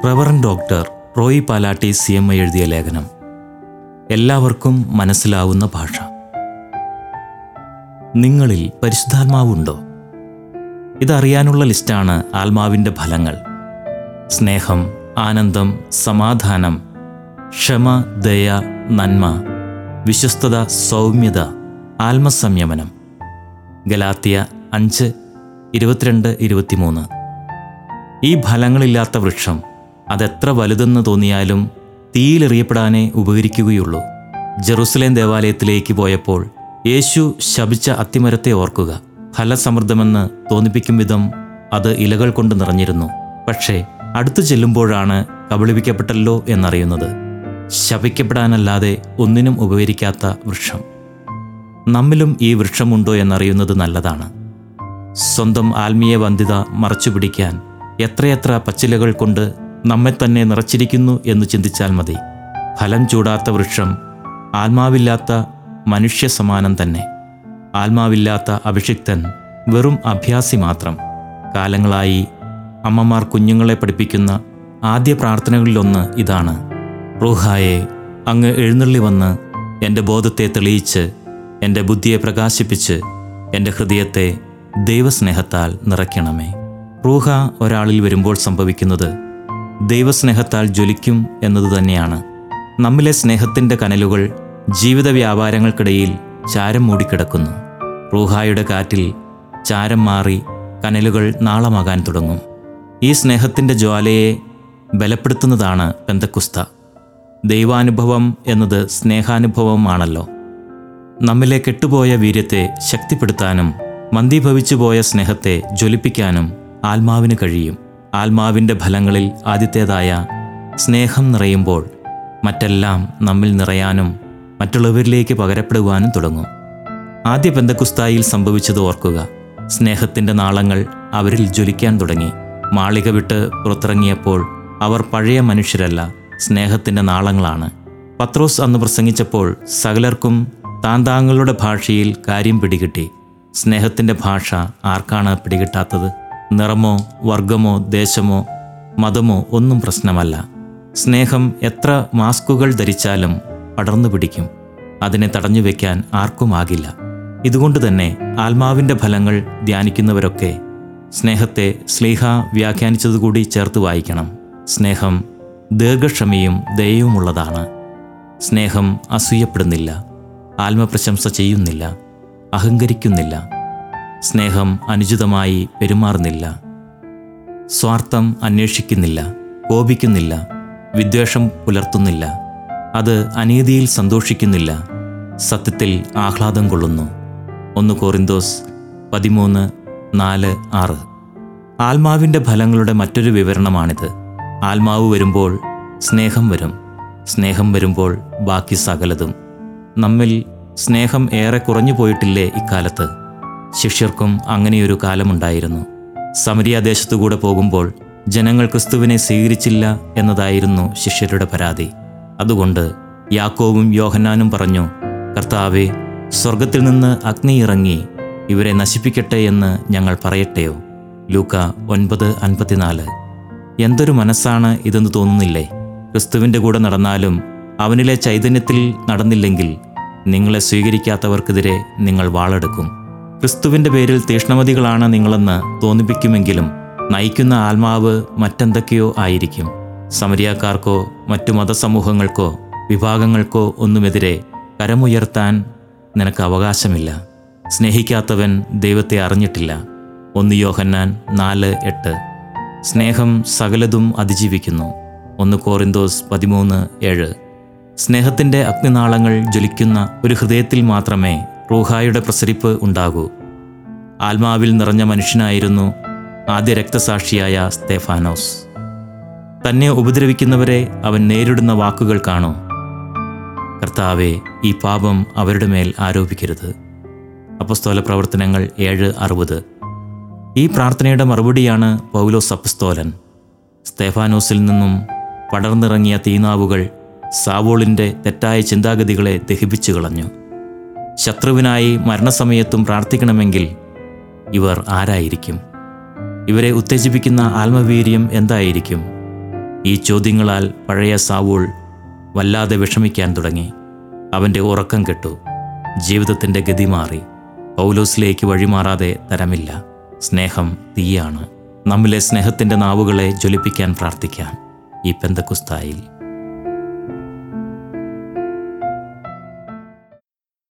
reverend doctor Roy Palatty C M I എഴുതിയ ലേഖനം എല്ലാവർക്കും മനസ്സിലാവുന്ന ഭാഷ നിങ്ങളിൽ പരിശുദ്ധാത്മാവുണ്ടോ ഇതറിയാനുള്ള ലിസ്റ്റാണ് ആത്മാവിൻ്റെ ഫലങ്ങൾ സ്നേഹം ആനന്ദം സമാധാനം ക്ഷമ ദയ നന്മ വിശ്വസ്തത സൗമ്യത ആത്മസംയമനം ഗലാത്തിയ അഞ്ച് ഇരുപത്തിരണ്ട് ഇരുപത്തിമൂന്ന് ഈ ഫലങ്ങളില്ലാത്ത വൃക്ഷം അതെത്ര വലുതെന്ന് തോന്നിയാലും തീയിലെറിയപ്പെടാനേ ഉപകരിക്കുകയുള്ളൂ ജെറുസലേം ദേവാലയത്തിലേക്ക് പോയപ്പോൾ യേശു ശപിച്ച അത്തിമരത്തെ ഓർക്കുക ഫലസമൃദ്ധമെന്ന് തോന്നിപ്പിക്കും വിധം അത് ഇലകൾ കൊണ്ട് നിറഞ്ഞിരുന്നു പക്ഷേ അടുത്തു ചെല്ലുമ്പോഴാണ് കബളിപ്പിക്കപ്പെട്ടല്ലോ എന്നറിയുന്നത് ശപിക്കപ്പെടാനല്ലാതെ ഒന്നിനും ഉപകരിക്കാത്ത വൃക്ഷം നമ്മിലും ഈ വൃക്ഷമുണ്ടോ എന്നറിയുന്നത് നല്ലതാണ് സ്വന്തം ആത്മീയ വന്ധ്യത മറച്ചുപിടിക്കാൻ എത്രയെത്ര പച്ചിലകൾ കൊണ്ട് നമ്മെ തന്നെ നിറച്ചിരിക്കുന്നു എന്ന് ചിന്തിച്ചാൽ മതി ഫലം ചൂടാത്ത വൃക്ഷം ആത്മാവില്ലാത്ത മനുഷ്യ സമാനം തന്നെ ആത്മാവില്ലാത്ത അഭിഷിക്തൻ വെറും അഭ്യാസി മാത്രം കാലങ്ങളായി അമ്മമാർ കുഞ്ഞുങ്ങളെ പഠിപ്പിക്കുന്ന ആദ്യ പ്രാർത്ഥനകളിലൊന്ന് ഇതാണ് റൂഹായെ അങ്ങ് എഴുന്നള്ളി വന്ന് എൻ്റെ ബോധത്തെ തെളിയിച്ച് എൻ്റെ ബുദ്ധിയെ പ്രകാശിപ്പിച്ച് എൻ്റെ ഹൃദയത്തെ ദൈവസ്നേഹത്താൽ നിറയ്ക്കണമേ റൂഹ ഒരാളിൽ വരുമ്പോൾ സംഭവിക്കുന്നത് ദൈവസ്നേഹത്താൽ ജ്വലിക്കും എന്നത് തന്നെയാണ് നമ്മിലെ സ്നേഹത്തിൻ്റെ കനലുകൾ ജീവിത വ്യാപാരങ്ങൾക്കിടയിൽ ചാരം മൂടിക്കിടക്കുന്നു റൂഹായുടെ കാറ്റിൽ ചാരം മാറി കനലുകൾ നാളമാകാൻ തുടങ്ങും ഈ സ്നേഹത്തിൻ്റെ ജ്വാലയെ ബലപ്പെടുത്തുന്നതാണ് പെന്തക്കുസ്ത ദൈവാനുഭവം എന്നത് സ്നേഹാനുഭവമാണല്ലോ നമ്മിലെ കെട്ടുപോയ വീര്യത്തെ ശക്തിപ്പെടുത്താനും മന്ദീഭവിച്ചു പോയ സ്നേഹത്തെ ജ്വലിപ്പിക്കാനും ആത്മാവിന് കഴിയും ആത്മാവിൻ്റെ ഫലങ്ങളിൽ ആദ്യത്തേതായ സ്നേഹം നിറയുമ്പോൾ മറ്റെല്ലാം നമ്മിൽ നിറയാനും മറ്റുള്ളവരിലേക്ക് പകരപ്പെടുവാനും തുടങ്ങും ആദ്യ പെന്തക്കുസ്തായിൽ സംഭവിച്ചത് ഓർക്കുക സ്നേഹത്തിൻ്റെ നാളങ്ങൾ അവരിൽ ജ്വലിക്കാൻ തുടങ്ങി മാളിക വിട്ട് പുറത്തിറങ്ങിയപ്പോൾ അവർ പഴയ മനുഷ്യരല്ല സ്നേഹത്തിൻ്റെ നാളങ്ങളാണ് പത്രോസ് അന്ന് പ്രസംഗിച്ചപ്പോൾ സകലർക്കും താൻ താങ്കളുടെ ഭാഷയിൽ കാര്യം പിടികിട്ടി സ്നേഹത്തിൻ്റെ ഭാഷ ആർക്കാണ് പിടികിട്ടാത്തത് നിറമോ വർഗമോ ദേശമോ മതമോ ഒന്നും പ്രശ്നമല്ല സ്നേഹം എത്ര മാസ്കുകൾ ധരിച്ചാലും പടർന്നു പിടിക്കും അതിനെ തടഞ്ഞു വയ്ക്കാൻ ആർക്കുമാകില്ല ഇതുകൊണ്ട് തന്നെ ആത്മാവിൻ്റെ ഫലങ്ങൾ ധ്യാനിക്കുന്നവരൊക്കെ സ്നേഹത്തെ സ്ലീഹ വ്യാഖ്യാനിച്ചതുകൂടി ചേർത്ത് വായിക്കണം സ്നേഹം ദീർഘക്ഷമയും ദയവുമുള്ളതാണ് സ്നേഹം അസൂയപ്പെടുന്നില്ല ആത്മപ്രശംസ ചെയ്യുന്നില്ല അഹങ്കരിക്കുന്നില്ല സ്നേഹം അനുചിതമായി പെരുമാറുന്നില്ല സ്വാർത്ഥം അന്വേഷിക്കുന്നില്ല കോപിക്കുന്നില്ല വിദ്വേഷം പുലർത്തുന്നില്ല അത് അനീതിയിൽ സന്തോഷിക്കുന്നില്ല സത്യത്തിൽ ആഹ്ലാദം കൊള്ളുന്നു ഒന്ന് കോറിന്തോസ് പതിമൂന്ന് നാല് ആറ് ആത്മാവിൻ്റെ ഫലങ്ങളുടെ മറ്റൊരു വിവരണമാണിത് ആത്മാവ് വരുമ്പോൾ സ്നേഹം വരും സ്നേഹം വരുമ്പോൾ ബാക്കി സകലതും നമ്മിൽ സ്നേഹം ഏറെ കുറഞ്ഞു പോയിട്ടില്ലേ ഇക്കാലത്ത് ശിഷ്യർക്കും അങ്ങനെയൊരു കാലമുണ്ടായിരുന്നു സമരിയ ദേശത്തുകൂടെ പോകുമ്പോൾ ജനങ്ങൾ ക്രിസ്തുവിനെ സ്വീകരിച്ചില്ല എന്നതായിരുന്നു ശിഷ്യരുടെ പരാതി അതുകൊണ്ട് യാക്കോവും യോഹന്നാനും പറഞ്ഞു കർത്താവെ സ്വർഗത്തിൽ നിന്ന് അഗ്നി ഇറങ്ങി ഇവരെ നശിപ്പിക്കട്ടെ എന്ന് ഞങ്ങൾ പറയട്ടെയോ ലൂക്ക ഒൻപത് അൻപത്തിനാല് എന്തൊരു മനസ്സാണ് ഇതെന്ന് തോന്നുന്നില്ലേ ക്രിസ്തുവിൻ്റെ കൂടെ നടന്നാലും അവനിലെ ചൈതന്യത്തിൽ നടന്നില്ലെങ്കിൽ നിങ്ങളെ സ്വീകരിക്കാത്തവർക്കെതിരെ നിങ്ങൾ വാളെടുക്കും ക്രിസ്തുവിൻ്റെ പേരിൽ തീഷ്ണമതികളാണ് നിങ്ങളെന്ന് തോന്നിപ്പിക്കുമെങ്കിലും നയിക്കുന്ന ആത്മാവ് മറ്റെന്തൊക്കെയോ ആയിരിക്കും സമരിയാക്കാർക്കോ മറ്റു മതസമൂഹങ്ങൾക്കോ വിഭാഗങ്ങൾക്കോ ഒന്നുമെതിരെ കരമുയർത്താൻ നിനക്ക് അവകാശമില്ല സ്നേഹിക്കാത്തവൻ ദൈവത്തെ അറിഞ്ഞിട്ടില്ല ഒന്ന് യോഹന്നാൻ നാല് എട്ട് സ്നേഹം സകലതും അതിജീവിക്കുന്നു ഒന്ന് കോറിന്തോസ് പതിമൂന്ന് ഏഴ് സ്നേഹത്തിൻ്റെ അഗ്നിനാളങ്ങൾ ജ്വലിക്കുന്ന ഒരു ഹൃദയത്തിൽ മാത്രമേ റൂഹായുടെ പ്രസരിപ്പ് ഉണ്ടാകൂ ആത്മാവിൽ നിറഞ്ഞ മനുഷ്യനായിരുന്നു ആദ്യ രക്തസാക്ഷിയായ സ്തേഫാനോസ് തന്നെ ഉപദ്രവിക്കുന്നവരെ അവൻ നേരിടുന്ന വാക്കുകൾ കാണൂ കർത്താവെ ഈ പാപം അവരുടെ മേൽ ആരോപിക്കരുത് അപ്പസ്തോല പ്രവർത്തനങ്ങൾ ഏഴ് അറുപത് ഈ പ്രാർത്ഥനയുടെ മറുപടിയാണ് പൗലോസ് അപ്പസ്തോലൻ സ്തേഫാനോസിൽ നിന്നും പടർന്നിറങ്ങിയ തീനാവുകൾ സാവോളിൻ്റെ തെറ്റായ ചിന്താഗതികളെ ദഹിപ്പിച്ചു കളഞ്ഞു ശത്രുവിനായി മരണസമയത്തും പ്രാർത്ഥിക്കണമെങ്കിൽ ഇവർ ആരായിരിക്കും ഇവരെ ഉത്തേജിപ്പിക്കുന്ന ആത്മവീര്യം എന്തായിരിക്കും ഈ ചോദ്യങ്ങളാൽ പഴയ സാവൂൾ വല്ലാതെ വിഷമിക്കാൻ തുടങ്ങി അവൻ്റെ ഉറക്കം കെട്ടു ജീവിതത്തിൻ്റെ ഗതി മാറി പൗലോസിലേക്ക് വഴിമാറാതെ തരമില്ല സ്നേഹം തീയാണ് നമ്മിലെ സ്നേഹത്തിൻ്റെ നാവുകളെ ജ്വലിപ്പിക്കാൻ പ്രാർത്ഥിക്കാം ഈ പെന്തക്കുസ്തായിൽ